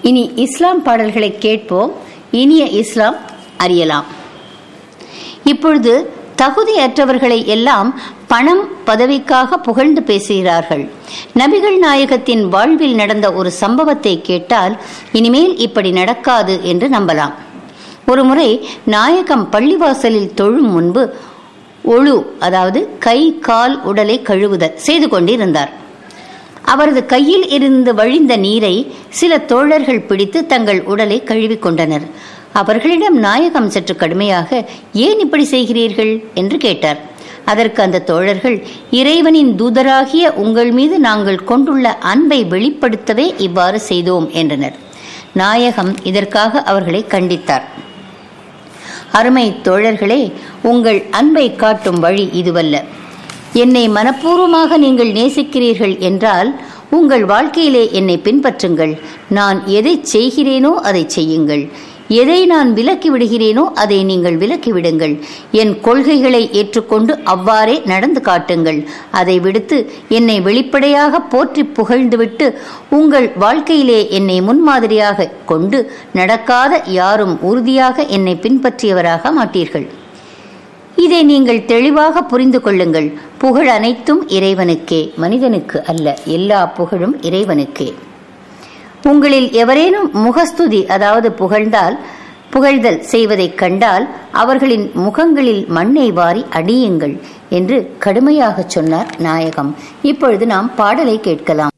இனி இஸ்லாம் பாடல்களை கேட்போம் இனிய இஸ்லாம் அறியலாம் இப்பொழுது தகுதியற்றவர்களை எல்லாம் பணம் பதவிக்காக புகழ்ந்து பேசுகிறார்கள் நபிகள் நாயகத்தின் வாழ்வில் நடந்த ஒரு சம்பவத்தை கேட்டால் இனிமேல் இப்படி நடக்காது என்று நம்பலாம் ஒருமுறை நாயகம் பள்ளிவாசலில் தொழும் முன்பு ஒழு அதாவது கை கால் உடலை கழுவுதல் செய்து கொண்டிருந்தார் அவரது கையில் இருந்து வழிந்த நீரை சில தோழர்கள் பிடித்து தங்கள் உடலை கழுவிக் கொண்டனர் அவர்களிடம் நாயகம் சற்று கடுமையாக ஏன் இப்படி செய்கிறீர்கள் என்று கேட்டார் அதற்கு அந்த தோழர்கள் இறைவனின் தூதராகிய உங்கள் மீது நாங்கள் கொண்டுள்ள அன்பை வெளிப்படுத்தவே இவ்வாறு செய்தோம் என்றனர் நாயகம் இதற்காக அவர்களை கண்டித்தார் அருமை தோழர்களே உங்கள் அன்பை காட்டும் வழி இதுவல்ல என்னை மனப்பூர்வமாக நீங்கள் நேசிக்கிறீர்கள் என்றால் உங்கள் வாழ்க்கையிலே என்னை பின்பற்றுங்கள் நான் எதை செய்கிறேனோ அதை செய்யுங்கள் எதை நான் விலக்கி விடுகிறேனோ அதை நீங்கள் விலக்கி விடுங்கள் என் கொள்கைகளை ஏற்றுக்கொண்டு அவ்வாறே நடந்து காட்டுங்கள் அதை விடுத்து என்னை வெளிப்படையாக போற்றி புகழ்ந்துவிட்டு உங்கள் வாழ்க்கையிலே என்னை முன்மாதிரியாக கொண்டு நடக்காத யாரும் உறுதியாக என்னை பின்பற்றியவராக மாட்டீர்கள் இதை நீங்கள் தெளிவாக புரிந்து கொள்ளுங்கள் புகழ் அனைத்தும் இறைவனுக்கே மனிதனுக்கு அல்ல எல்லா புகழும் இறைவனுக்கே உங்களில் எவரேனும் முகஸ்துதி அதாவது புகழ்ந்தால் புகழ்தல் செய்வதைக் கண்டால் அவர்களின் முகங்களில் மண்ணை வாரி அடியுங்கள் என்று கடுமையாக சொன்னார் நாயகம் இப்பொழுது நாம் பாடலை கேட்கலாம்